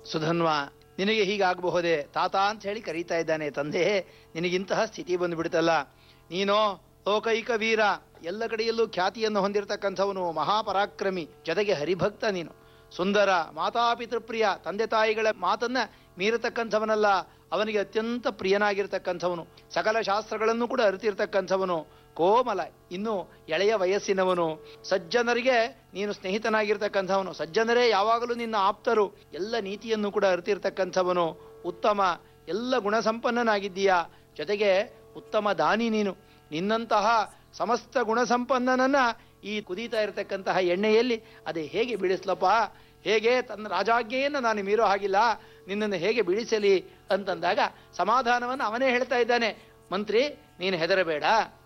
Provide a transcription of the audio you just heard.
ಸುಧನ್ವ ನಿನಗೆ ಹೀಗಾಗಬಹುದೇ ತಾತ ಅಂತ ಹೇಳಿ ಕರೀತಾ ಇದ್ದಾನೆ ತಂದೆ ನಿನಗಿಂತಹ ಸ್ಥಿತಿ ಬಂದುಬಿಡ್ತಲ್ಲ ನೀನೋ ಲೋಕೈಕ ವೀರ ಎಲ್ಲ ಕಡೆಯಲ್ಲೂ ಖ್ಯಾತಿಯನ್ನು ಹೊಂದಿರತಕ್ಕಂಥವನು ಮಹಾಪರಾಕ್ರಮಿ ಜೊತೆಗೆ ಹರಿಭಕ್ತ ನೀನು ಸುಂದರ ಮಾತಾಪಿತೃಪ್ರಿಯ ತಂದೆ ತಾಯಿಗಳ ಮಾತನ್ನ ಮೀರತಕ್ಕಂಥವನಲ್ಲ ಅವನಿಗೆ ಅತ್ಯಂತ ಪ್ರಿಯನಾಗಿರ್ತಕ್ಕಂಥವನು ಸಕಲ ಶಾಸ್ತ್ರಗಳನ್ನು ಕೂಡ ಅರಿತಿರ್ತಕ್ಕಂಥವನು ಕೋಮಲ ಇನ್ನು ಎಳೆಯ ವಯಸ್ಸಿನವನು ಸಜ್ಜನರಿಗೆ ನೀನು ಸ್ನೇಹಿತನಾಗಿರ್ತಕ್ಕಂಥವನು ಸಜ್ಜನರೇ ಯಾವಾಗಲೂ ನಿನ್ನ ಆಪ್ತರು ಎಲ್ಲ ನೀತಿಯನ್ನು ಕೂಡ ಅರಿತಿರ್ತಕ್ಕಂಥವನು ಉತ್ತಮ ಎಲ್ಲ ಗುಣಸಂಪನ್ನನಾಗಿದ್ದೀಯಾ ಜೊತೆಗೆ ಉತ್ತಮ ದಾನಿ ನೀನು ನಿನ್ನಂತಹ ಸಮಸ್ತ ಗುಣಸಂಪನ್ನನನ್ನ ಈ ಕುದೀತಾ ಇರತಕ್ಕಂತಹ ಎಣ್ಣೆಯಲ್ಲಿ ಅದೇ ಹೇಗೆ ಬೀಳಿಸ್ಲಪ್ಪ ಹೇಗೆ ತನ್ನ ರಾಜಾಜ್ಞೆಯನ್ನು ನಾನು ಮೀರೋ ಹಾಗಿಲ್ಲ ನಿನ್ನನ್ನು ಹೇಗೆ ಬೀಳಿಸಲಿ ಅಂತಂದಾಗ ಸಮಾಧಾನವನ್ನು ಅವನೇ ಹೇಳ್ತಾ ಇದ್ದಾನೆ ಮಂತ್ರಿ ನೀನು ಹೆದರಬೇಡ